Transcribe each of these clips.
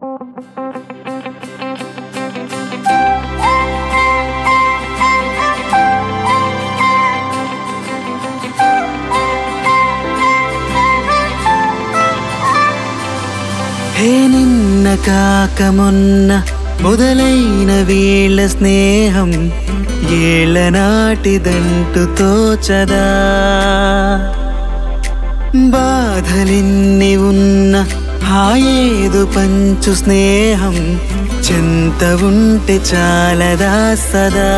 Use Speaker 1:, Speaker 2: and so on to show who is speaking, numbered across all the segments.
Speaker 1: హే నిన్న కాక మొన్న మొదలైన వీళ్ళ స్నేహం ఏళ్ళ నాటిదంటు తోచదా బాధలిన్ని ఉన్న హాయేదు పంచు స్నేహం చెంత ఉంటే చాలదా సదా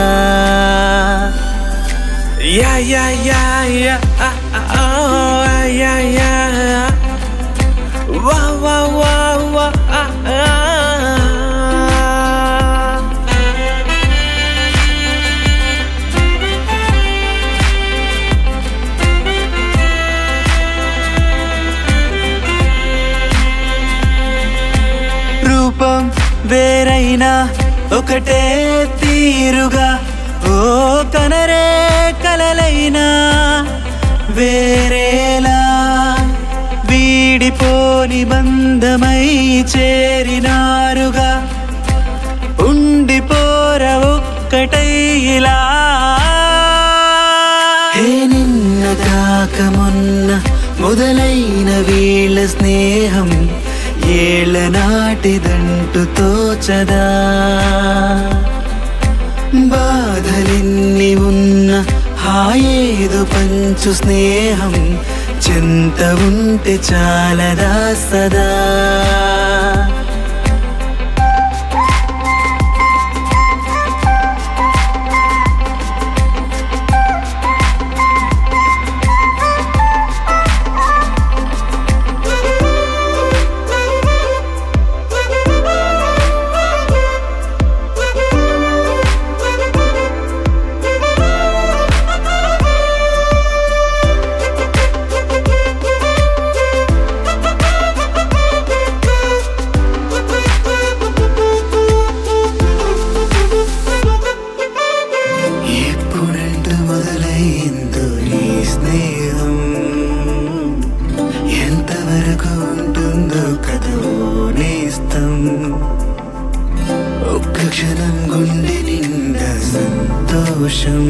Speaker 1: యా యా యా యా ఆ, ఆ, ఆ, యా యా వా వా వా వా ఆ, ఆ. రూపం వేరైనా ఒకటే తీరుగా ఓ కనరే కలలైనా వేరేలా వీడిపోని బంధమై చేరినారుగా ఉండిపోర ఒక్కటై ఇలా హే నిన్న కాక మొన్న మొదలైన వీళ్ళ స్నేహం ఏళ్ళ నాటిదంటు తోచదా బాధలిన్ని ఉన్న హాయేదు పంచు స్నేహం చెంత ఉంటే చాలదా సదా ఎప్పుడంట మొదలైందో ఈ స్నేహం ఎంతవరకు ఉంటుందో కదో నేస్తం ఒక్క క్షణం గుండె నిండా సంతోషం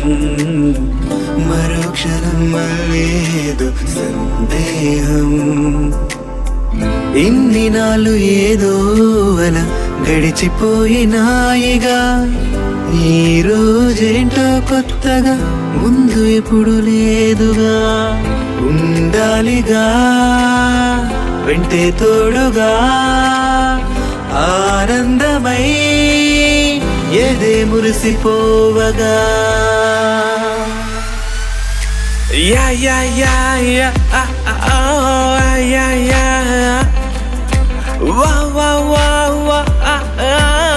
Speaker 1: మరో క్షణం మళ్ళేదు సందేహం ఇన్ని నాళ్ళు ఏదో అలా గడిచిపోయినాయిగా ఈ రోజేంటో కొత్తగా ముందు ఎప్పుడు లేదుగా ఉండాలిగా వెంటే తోడుగా ఆనందమై ఏదే మురిసిపోవగా యా యా యా యా ఆ, ఆ, ఆ, యా యా వా వా వా వా ఆ, ఆ.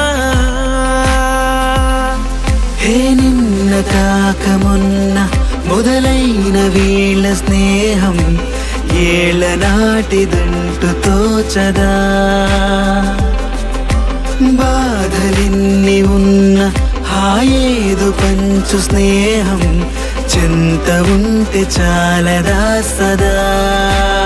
Speaker 1: హే నిన్న కాక మొన్న మొదలైన వీళ్ళ స్నేహం ఏళ్ళ నాటిదంటు తోచదా బాధలిన్ని ఉన్న హాయేదు పంచు స్నేహం చెంత ఉంటే చాలదా సదా